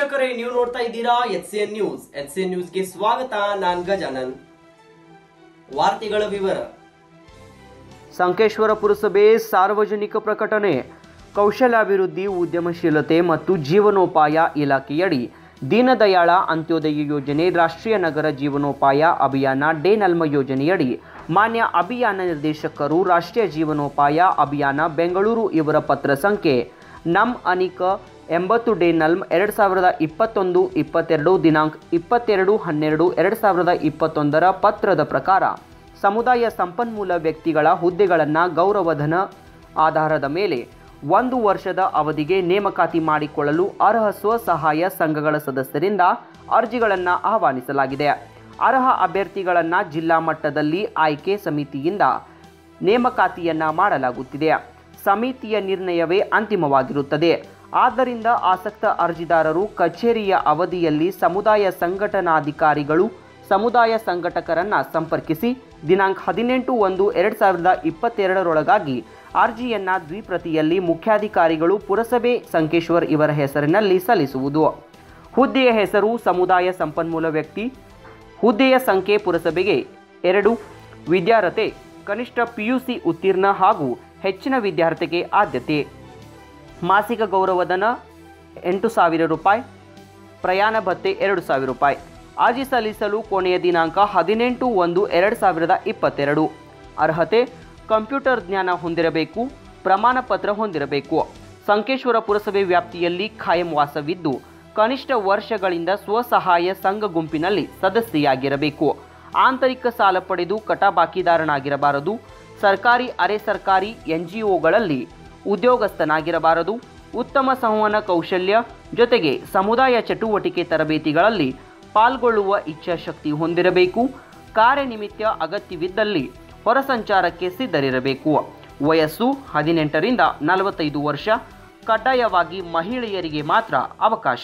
ವೀಕ್ಷಕರೇ ನೀವು ನೋಡ್ತಾ ಇದ್ದೀರಾ H N news H N ನ್ಯೂಸ್ಗೆ ಸ್ವಾಗತ ನಾನ್ ಗಜಾನನ್ ವಾರ್ತೆಗಳ ವಿವರ ಸಂಕೇಶ್ವರ ಪುರಸಭೆ ಸಾರ್ವಜನಿಕ ಪ್ರಕಟಣೆ ಕೌಶಲ್ಯಾಭಿವೃದ್ಧಿ ಉದ್ಯಮಶೀಲತೆ ಮತ್ತು ಜೀವನೋಪಾಯ ಇಲಾಖೆಯಡಿ ದೀನದಯಾಳ ಅಂತ್ಯೋದಯ ಯೋಜನೆ ರಾಷ್ಟ್ರೀಯ ನಗರ ಜೀವನೋಪಾಯ ಅಭಿಯಾನ ಡೇ ನಲ್ಮ ಯೋಜನೆಯಡಿ ಮಾನ್ಯ ಅಭಿಯಾನ ನಿರ್ದೇಶಕರು ರಾಷ್ಟ್ರೀಯ ಜೀವನೋಪಾಯ ಅಭಿಯಾನ ಬೆಂಗಳೂರು ಇವರ ಪತ್ರ ಸಂಖ್ಯೆ ನಮ್ ಅನಿಕ ಎಂಬತ್ತು ಡೇ ನಲ್ಮ್ ಎರಡು ಸಾವಿರದ ಇಪ್ಪತ್ತೊಂದು ಇಪ್ಪತ್ತೆರಡು ದಿನಾಂಕ ಇಪ್ಪತ್ತೆರಡು ಹನ್ನೆರಡು ಎರಡು ಸಾವಿರದ ಇಪ್ಪತ್ತೊಂದರ ಪತ್ರದ ಪ್ರಕಾರ ಸಮುದಾಯ ಸಂಪನ್ಮೂಲ ವ್ಯಕ್ತಿಗಳ ಹುದ್ದೆಗಳನ್ನು ಗೌರವಧನ ಆಧಾರದ ಮೇಲೆ ಒಂದು ವರ್ಷದ ಅವಧಿಗೆ ನೇಮಕಾತಿ ಮಾಡಿಕೊಳ್ಳಲು ಅರ್ಹ ಸ್ವಸಹಾಯ ಸಂಘಗಳ ಸದಸ್ಯರಿಂದ ಅರ್ಜಿಗಳನ್ನು ಆಹ್ವಾನಿಸಲಾಗಿದೆ ಅರ್ಹ ಅಭ್ಯರ್ಥಿಗಳನ್ನು ಜಿಲ್ಲಾ ಮಟ್ಟದಲ್ಲಿ ಆಯ್ಕೆ ಸಮಿತಿಯಿಂದ ನೇಮಕಾತಿಯನ್ನ ಮಾಡಲಾಗುತ್ತಿದೆ ಸಮಿತಿಯ ನಿರ್ಣಯವೇ ಅಂತಿಮವಾಗಿರುತ್ತದೆ ಆದ್ದರಿಂದ ಆಸಕ್ತ ಅರ್ಜಿದಾರರು ಕಚೇರಿಯ ಅವಧಿಯಲ್ಲಿ ಸಮುದಾಯ ಸಂಘಟನಾಧಿಕಾರಿಗಳು ಸಮುದಾಯ ಸಂಘಟಕರನ್ನ ಸಂಪರ್ಕಿಸಿ ದಿನಾಂಕ ಹದಿನೆಂಟು ಒಂದು ಎರಡು ಸಾವಿರದ ಇಪ್ಪತ್ತೆರಡರೊಳಗಾಗಿ ಅರ್ಜಿಯನ್ನ ದ್ವಿಪ್ರತಿಯಲ್ಲಿ ಮುಖ್ಯಾಧಿಕಾರಿಗಳು ಪುರಸಭೆ ಸಂಕೇಶ್ವರ್ ಇವರ ಹೆಸರಿನಲ್ಲಿ ಸಲ್ಲಿಸುವುದು ಹುದ್ದೆಯ ಹೆಸರು ಸಮುದಾಯ ಸಂಪನ್ಮೂಲ ವ್ಯಕ್ತಿ ಹುದ್ದೆಯ ಸಂಖ್ಯೆ ಪುರಸಭೆಗೆ ಎರಡು ವಿದ್ಯಾರ್ಹತೆ ಕನಿಷ್ಠ ಪಿಯುಸಿ ಉತ್ತೀರ್ಣ ಹಾಗೂ ಹೆಚ್ಚಿನ ವಿದ್ಯಾರ್ಥಿಗೆ ಆದ್ಯತೆ ಮಾಸಿಕ ಗೌರವಧನ ಎಂಟು ಸಾವಿರ ರೂಪಾಯಿ ಪ್ರಯಾಣ ಭತ್ಯೆ ಎರಡು ಸಾವಿರ ರೂಪಾಯಿ ಅರ್ಜಿ ಸಲ್ಲಿಸಲು ಕೊನೆಯ ದಿನಾಂಕ ಹದಿನೆಂಟು ಒಂದು ಎರಡು ಸಾವಿರದ ಇಪ್ಪತ್ತೆರಡು ಅರ್ಹತೆ ಕಂಪ್ಯೂಟರ್ ಜ್ಞಾನ ಹೊಂದಿರಬೇಕು ಪ್ರಮಾಣ ಪತ್ರ ಹೊಂದಿರಬೇಕು ಸಂಕೇಶ್ವರ ಪುರಸಭೆ ವ್ಯಾಪ್ತಿಯಲ್ಲಿ ಖಾಯಂ ವಾಸವಿದ್ದು ಕನಿಷ್ಠ ವರ್ಷಗಳಿಂದ ಸ್ವಸಹಾಯ ಸಂಘ ಗುಂಪಿನಲ್ಲಿ ಸದಸ್ಯೆಯಾಗಿರಬೇಕು ಆಂತರಿಕ ಸಾಲ ಪಡೆದು ಕಟಾಬಾಕಿದಾರನಾಗಿರಬಾರದು ಸರ್ಕಾರಿ ಅರೆ ಸರ್ಕಾರಿ ಎನ್ಜಿಒಗಳಲ್ಲಿ ಉದ್ಯೋಗಸ್ಥನಾಗಿರಬಾರದು ಉತ್ತಮ ಸಂವಹನ ಕೌಶಲ್ಯ ಜೊತೆಗೆ ಸಮುದಾಯ ಚಟುವಟಿಕೆ ತರಬೇತಿಗಳಲ್ಲಿ ಪಾಲ್ಗೊಳ್ಳುವ ಇಚ್ಛಾಶಕ್ತಿ ಹೊಂದಿರಬೇಕು ಕಾರ್ಯನಿಮಿತ್ತ ಅಗತ್ಯವಿದ್ದಲ್ಲಿ ಹೊರಸಂಚಾರಕ್ಕೆ ಸಿದ್ಧರಿರಬೇಕು ವಯಸ್ಸು ಹದಿನೆಂಟರಿಂದ ನಲವತ್ತೈದು ವರ್ಷ ಕಡ್ಡಾಯವಾಗಿ ಮಹಿಳೆಯರಿಗೆ ಮಾತ್ರ ಅವಕಾಶ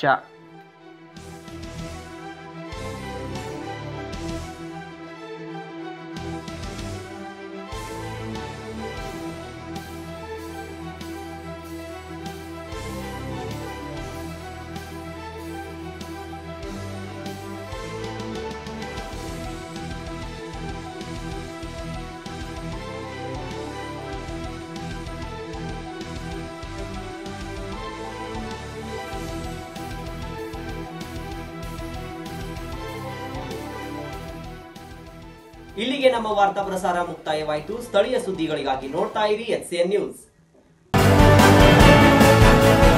ಇಲ್ಲಿಗೆ ನಮ್ಮ ವಾರ್ತಾ ಪ್ರಸಾರ ಮುಕ್ತಾಯವಾಯಿತು ಸ್ಥಳೀಯ ಸುದ್ದಿಗಳಿಗಾಗಿ ನೋಡ್ತಾ ಇರಿ ಎಚ್ ಎನ್ ನ್ಯೂಸ್